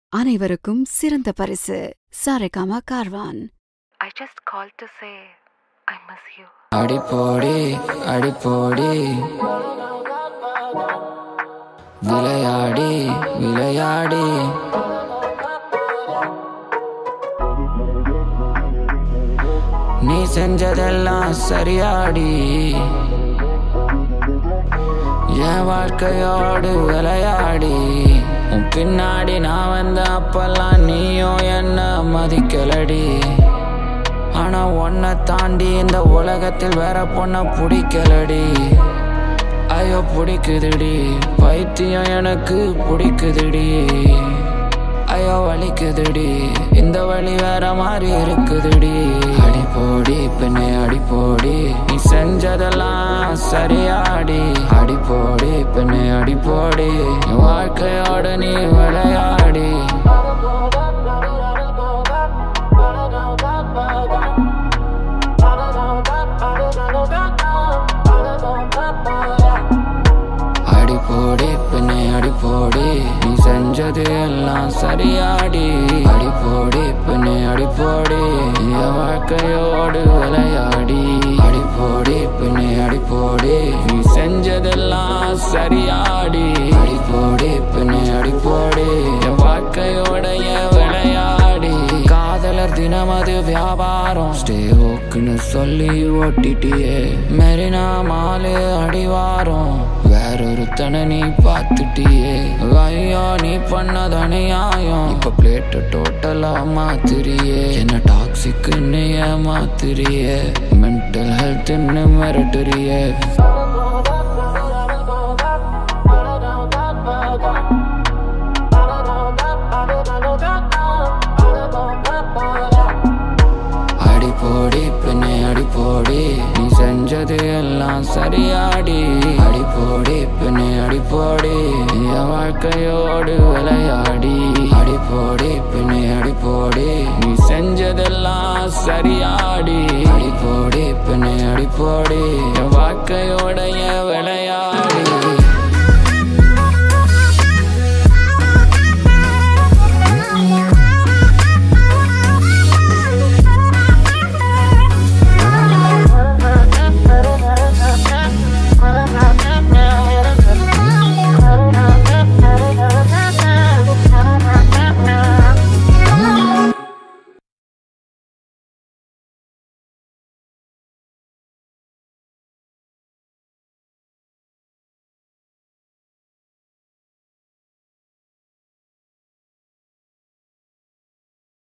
அனைவருக்கும் சிறந்த பரிசு Saregama Carvaan I just called to say I miss you. அடிப்போடி அடிப்போடி விளையாடி விளையாடி நீ செஞ்சதெல்லாம் சரியாடி என் வாழ்க்கையோடு விளையாடி உன் பின்னாடி நான் வந்த அப்பெல்லாம் நீயும் என்ன மதிக்கலடி ஆனா உன்னை தாண்டி இந்த உலகத்தில் வேற பொண்ண பிடிக்கலடி ஐயோ பிடிக்குதுடி பைத்தியம் எனக்கு பிடிக்குதுடி ஐயோ வலிக்குதுடி இந்த வழி வேற மாதிரி இருக்குதுடி அடி போடி பெண்ணே அடி போடி நீ செஞ்சதெல்லாம் சரியாடி அடி போடி பெண்ணே அடி போடி என் வாழ்க்கையோட நீ விளையாடி அடி போடி பெண்ணை அடி போடி நீ செஞ்சது எல்லாம் சரியாடி அடி போடி பெண்ணை அடி போடி என் வாழ்க்கையோடு விளையாடி அடி போடி பெண்ணை அடி போடி நீ செஞ்சதெல்லாம் சரியாடி அடி போடி பெண்ணை அடி போடி என் வாழ்க்கையோட என் விளையாடி காதலர் தினம் அது வியாபாரம் ஸ்டே ஓக்குன்னு சொல்லி ஓட்டிட்டியே மெரினா மாலு அடிவாரம் வேறொருத்தனை நீ பார்த்துட்டியே ஐயோ நீ பண்ணது அநியாயம் இப்ப பிளேட்டு டோட்டலா மாத்துறியே என்ன டாக்ஸிக்குன்னு ஏமாத்துறியே மென்டல் ஹெல்த்னு மிரட்டுறியே அடி போடி பெண்ணை அடி போடி நீ செஞ்சது எல்லாம் சரியாடி அடி போடி பெண்ணை அடி போடி என் வாழ்க்கையோடு விளையாடி அடி போடி பெண்ணை அடி போடி நீ செஞ்சதெல்லாம் சரியாடி அடி போடி பெண்ணை அடி போடி என் வாழ்க்கையோட என் விளையாடி